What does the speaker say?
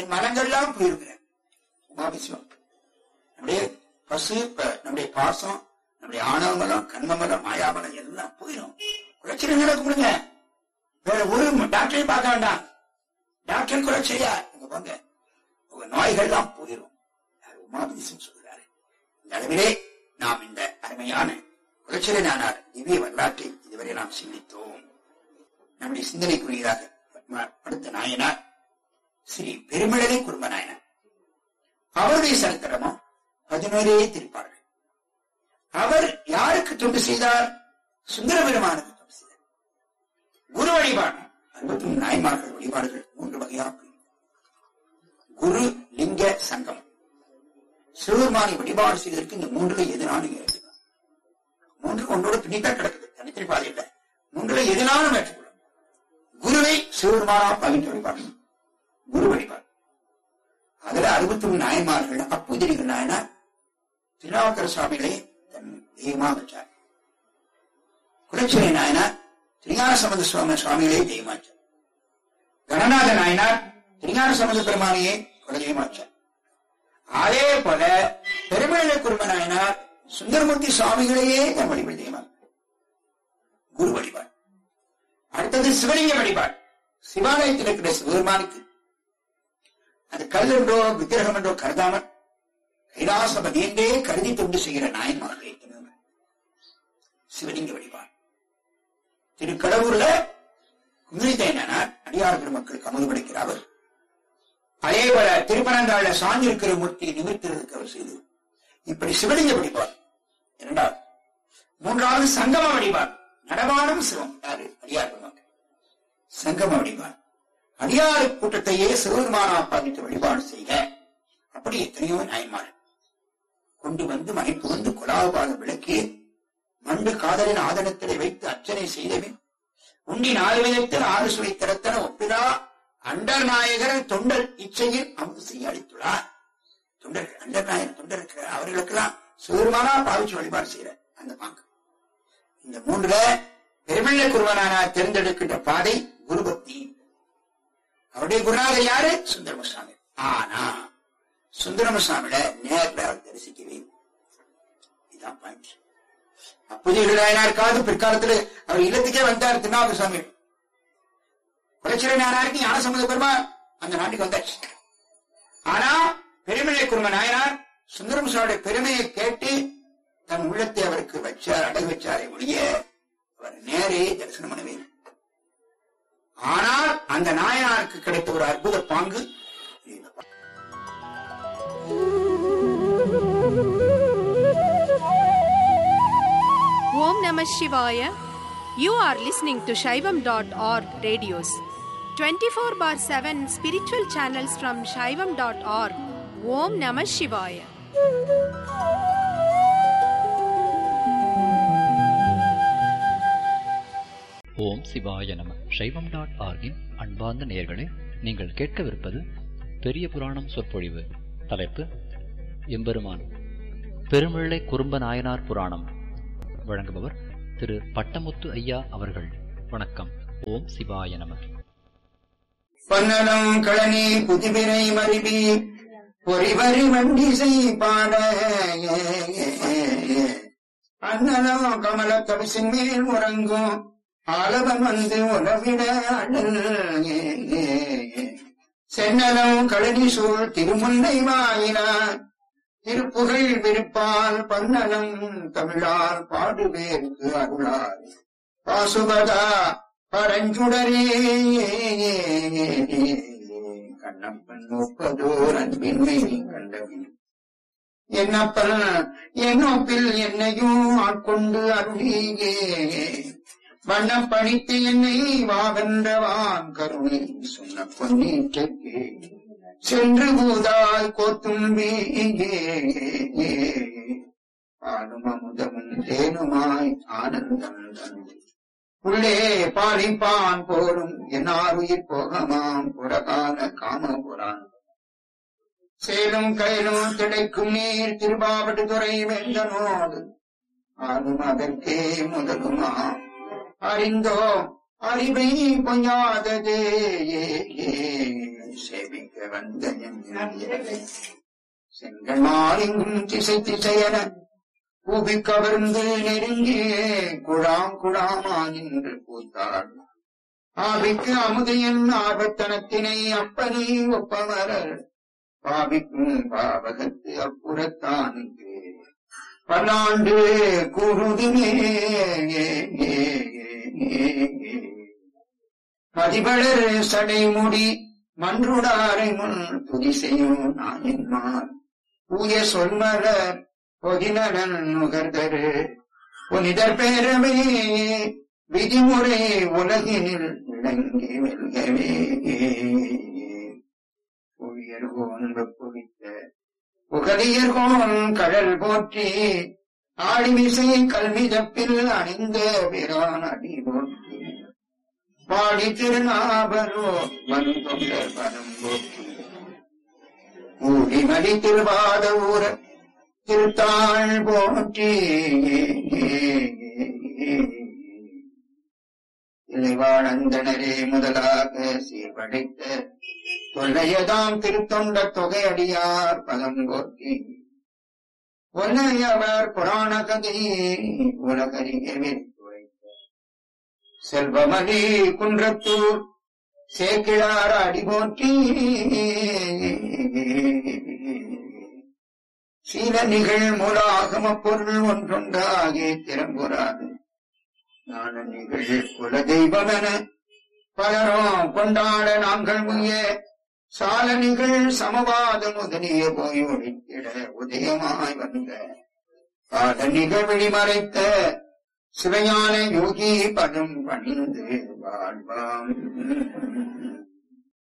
அதன் மலங்கள்லாம் போயிருக்கிறேன் உமாபிசிவம் நம்முடைய பசு ப- நம்முடைய பாசம் நம்முடைய ஆணவமலம் கண்மமலம் மாயாமலம் எல்லாம் போயிடும் குறைச்சல் நடக்க முடியுங்க வேற ஒரு டாக்டரையும் பார்க்க வேண்டாம் டாக்டர் குறைச்சையா இங்க போங்க உங்க நோய்கள்லாம் போயிடும் யார் உமாபிசிவம் சொல்கிறாரு இந்த அளவிலே நாம் இந்த அருமையான குறைச்சலை நானார் திவ்ய வரலாற்றை இதுவரை நாம் சிந்தித்தோம் நம்முடைய சிந்தனைக்குரியதாக ம- அடுத்த நாயனார் ஸ்ரீ பெருமிழலை குடும்ப நாயனார் அவருடைய சரித்திரமோ பதினோரே திருப்பார்கள் அவர் யாருக்கு தொண்டு செய்தார் சுந்தர பெருமானுக்கு தொண்டு செய்தார் குரு வழிபாடு அறுபத்தி மூணு நாய்மார்கள் வழிபாடுகள் மூன்று வகையாக பிரியும். குரு லிங்க சங்கம் சிவபெருமானை வழிபாடு செய்வதற்கு இந்த மூன்றுல எதுனாலும் ஏற்றுக்கலாம் மூன்று ஒன்றோட பின்னித்தான் கிடக்குது தனித்திரி பாதை இல்லை மூன்றுல எதுனாலும் ஏற்றுக்கொள்ளும் குருவை சிவபெருமானா பகிர்ந்து வழிபாடு குரு வழிபாடு அதுல அறுபத்தி மூணு நாயன்மார்கள் அப்புதிரிகள் நாயனார் திருநாவுக்கர சுவாமிகளை தன் தெய்வமா வச்சார் குலச்சிறை நாயனார் திருஞான சம்பந்த சுவாமி சுவாமிகளே தெய்வமாச்சார் கணநாத நாயனார் திருஞான சம்பந்த பெருமானையே குலதெய்வமாச்சார் அதே போல பெருமழை குடும்ப நாயனார் சுந்தரமூர்த்தி சுவாமிகளையே தன் வழிபடி தெய்வம் குரு வழிபாடு அடுத்தது சிவலிங்க வழிபாடு சிவாலயத்தில் இருக்கிற சிவபெருமானுக்கு அது கல் என்றோ விக்கிரகம் என்றோ கருதாமல் கைலாசபதி என்றே கருதி தொண்டு செய்கிற நாயன்மார்கள் எத்தனையோ பேர். சிவலிங்க வழிபாடு திருக்கடவுர்ல குமிழித்தையனார் அடியார் பெருமக்களுக்கு அமுது படைக்கிற அவர் அதே போல திருப்பனந்தாழ சாஞ்சிருக்கிற மூர்த்தியை நிமிர்த்துறதுக்கு அவர் செய்து இப்படி சிவலிங்க வழிபாடு இரண்டாவது மூன்றாவது சங்கம வழிபாடு நடமாடும் சிவம் யாரு அடியார் பெருமக்கள் சங்கம வழிபாடு அடியாறு கூட்டத்தையே சிவபெருமானா பாதித்து வழிபாடு செய்க அப்படி எத்தனையோ நாயன்மார் கொண்டு வந்து மனை புகுந்து குலாபாத விளக்கி மண்டு காதலின் ஆதனத்திலே வைத்து அர்ச்சனை செய்தபின் உண்டி நாலு விதத்தில் ஆறு சுவை திறத்தன ஒப்பிலா அண்டர் நாயகர் தொண்டர் இச்சையில் அமுது செய்ய அளித்துள்ளார் தொண்டர்கள் அண்டர் நாயகர் தொண்டர் இருக்கிற அவர்களுக்கெல்லாம் சிவபெருமானா பாவிச்சு வழிபாடு செய்யற அந்த பாங்கு இந்த மூன்றுல பெருமிள்ள குருவனான தேர்ந்தெடுக்கின்ற பாதை குருபக்தி அவருடைய குருநாதர் யாரு சுந்தரமசாமி ஆனா சுந்தரமசாமியில நேர்ல அவர் தரிசிக்கவே இல்லை. இதான் பாயிண்ட் அப்போது நாயனாருக்காவது பிற்காலத்துல அவர் இல்லத்துக்கே வந்தார் திருநாவுக்கு சாமி குலச்சிறை நாயனாருக்கு ஞான சம்பந்த பெருமா அந்த நாட்டுக்கு வந்தாச்சு ஆனா பெருமிழை குரும நாயனார் சுந்தரமசாமியுடைய பெருமையை கேட்டு தன் உள்ளத்தை அவருக்கு வச்சார் அடகு வச்சாரே ஒழிய அவர் நேரே தரிசனம் பண்ணவே இல்லை. ஆனால் அந்த நாயனாருக்கு கிடைத்த ஒரு அற்புத பாங்கு இந்த பாங்கு. Om Namah Shivaya. You are listening to Shaivam.org radios. 24 bar 7 spiritual channels from Shaivam.org. Om Namah Shivaya. ஓம் சிவாய நம சைவம் டாட் ஆர்கின் அன்பார்ந்த நேயர்களே நீங்கள் கேட்கவிருப்பது பெரிய புராணம் சொற்பொழிவு தலைப்பு எம்பெருமான் பெருமிழை குறும்ப நாயனார் புராணம் வழங்குபவர் திரு பட்டமுத்து ஐயா அவர்கள் வணக்கம் ஓம் சிவாய நம பன்னலம் கழனி புதிவினை மருவி பொறிவரி வண்டிசை பாட அன்னலம் கமல கவிசின் மேல் உறங்கும் ஆலவன் வந்து உறவிட அழல் சென்னலம் கழனி சூழ் திருமுல்லை வாயினார் திருப்புகழ் விருப்பால் பன்னலம் தமிழால் பாடுவேற்கு அருளார் பாசுபதா பரஞ்சுடரே கண்ணப்பன் முப்பதோர் அன்பின்மை கண்டவின் என்னப்பன் என்னொப்பில் என்னையும் ஆட்கொண்டு அருளியே வண்ணம் பணித்து என்னை வாவென்றவான் கருணை சொன்ன பொன்னீட்டே சென்று பூதாய் கோத்தும்பி பாலும் அமுதமும் தேனுமாய் ஆனந்தம் தந்து உள்ளே பாலிப்பான் போரும் என்னாருயிர் போகமாம் புறகால காமபுரான் சேலும் கயிலும் திடைக்கும் நீர் திருபாவட்டு துறை வேந்தனோடு ஆளும் அதற்கே முதலுமாம் அறிந்தோ அறிவை பொய்யாததே சேவிக்க துறந்த செங்கமாலிங்கும் திசை திசையன கூபி கவர்ந்து நெருங்கி குழாம் குழாமா நின்று பூத்தாள் ஆவிக்கு அமுதையன் ஆபத்தனத்தினை அப்பனி ஒப்பமரர் பாவிக்கும் பாவகத்து அப்புறத்தானுக்கு பல்லாண்டு கூறுதுமே மதிபளர் சடைமுடி மன்றுடாரை முன் துதி செய்யும் நாயன்மார் தூய சொல்மலர் பொதினடன் நுகர்தரு புனிதர் பேரவே விதிமுறை உலகினில் விளங்கி வெல்கவே புவியர் கோன்பு புவித்த புகழியர்கோன் கடல் போற்றி ஆடிமிசை கல்விதப்பில் அணிந்த பிரான் அடி போற்றி பாடி திருநாபரோ வந்துள்ள பரம் போற்றி கூடி மடி திருவாத ஊர திருத்தாள் போற்றி இளைவாழந்தனரே முதலாக சீர்படைத்த தொல்லையதாம் திருத்தொண்ட தொகையடியார் பதம் போற்றி ஒல்லையவர் புராண கதையை உலகறிய வைத்த செல்வமணி குன்றத்தூர் சேக்கிழார் அடி போற்றி சீல நிகழ் மூல ஆகம பொருள் ஒன்றொன்றாகி திறம்புறாது ஞான நிகழ் குல தெய்வமென பலரும் கொண்டாட நாங்கள் முய சால நிகழ் சமவாத முதலிய போய் ஒழித்திட உதயமாய் வந்த கால நிகழ்வெளி மறைத்த சிவஞான யோகி பதம் பணிந்து வாழ்வாம்